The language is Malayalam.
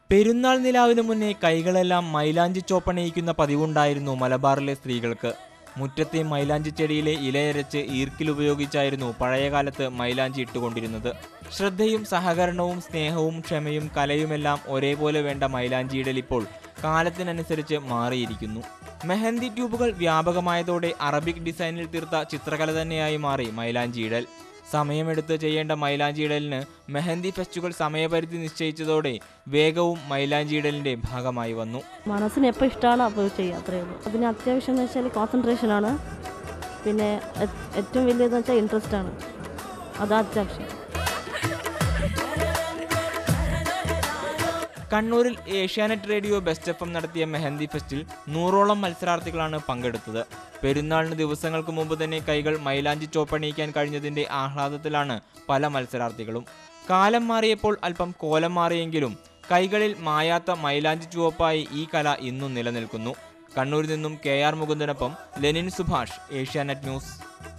പെരുന്നാൾ നിലാവിനു മുന്നേ കൈകളെല്ലാം മൈലാഞ്ചി ചോപ്പണയിക്കുന്ന പതിവുണ്ടായിരുന്നു മലബാറിലെ സ്ത്രീകൾക്ക് മുറ്റത്തെ മൈലാഞ്ചി ചെടിയിലെ ഇലയരച്ച് ഈർക്കിലുപയോഗിച്ചായിരുന്നു പഴയകാലത്ത് മൈലാഞ്ചി ഇട്ടുകൊണ്ടിരുന്നത് ശ്രദ്ധയും സഹകരണവും സ്നേഹവും ക്ഷമയും കലയുമെല്ലാം ഒരേപോലെ വേണ്ട മൈലാഞ്ചിയിടൽ ഇപ്പോൾ കാലത്തിനനുസരിച്ച് മാറിയിരിക്കുന്നു മെഹന്തി ട്യൂബുകൾ വ്യാപകമായതോടെ അറബിക് ഡിസൈനിൽ തീർത്ത ചിത്രകല തന്നെയായി മാറി മൈലാഞ്ചിയിടൽ സമയമെടുത്ത് ചെയ്യേണ്ട മൈലാഞ്ചിയിടലിന് മെഹന്തി ഫെസ്റ്റുകൾ സമയപരിധി നിശ്ചയിച്ചതോടെ വേഗവും മൈലാഞ്ചിയിടലിന്റെ ഭാഗമായി വന്നു മനസ്സിന് എപ്പോൾ ഇഷ്ടമാണോ അപ്പോൾ ചെയ്യുക അത്രയേ ഉള്ളൂ അതിന് അത്യാവശ്യം എന്ന് വെച്ചാൽ കോൺസെൻട്രേഷൻ ആണ് പിന്നെ ഏ- ഏറ്റവും വലിയതെന്ന് വെച്ചാൽ ഇൻട്രസ്റ്റ് ആണ് അതാ അത്യാവശ്യം കണ്ണൂരിൽ Asianet radio best F M നടത്തിയ മെഹന്തി ഫെസ്റ്റിൽ നൂറോളം മത്സരാർത്ഥികളാണ് പങ്കെടുത്തത് പെരുന്നാളിന് ദിവസങ്ങൾക്ക് മുമ്പ് തന്നെ കൈകൾ മൈലാഞ്ചി ചോപ്പണിയിക്കാൻ കഴിഞ്ഞതിന്റെ ആഹ്ലാദത്തിലാണ് പല മത്സരാർത്ഥികളും കാലം മാറിയപ്പോൾ അല്പം കോലം മാറിയെങ്കിലും കൈകളിൽ മായാത്ത മൈലാഞ്ചി ചുവപ്പായി ഈ കല ഇന്നും നിലനിൽക്കുന്നു കണ്ണൂരിൽ നിന്നും കെ ആർ മുകുന്ദനൊപ്പം ലെനിൻ സുഭാഷ് ഏഷ്യാനെറ്റ് ന്യൂസ്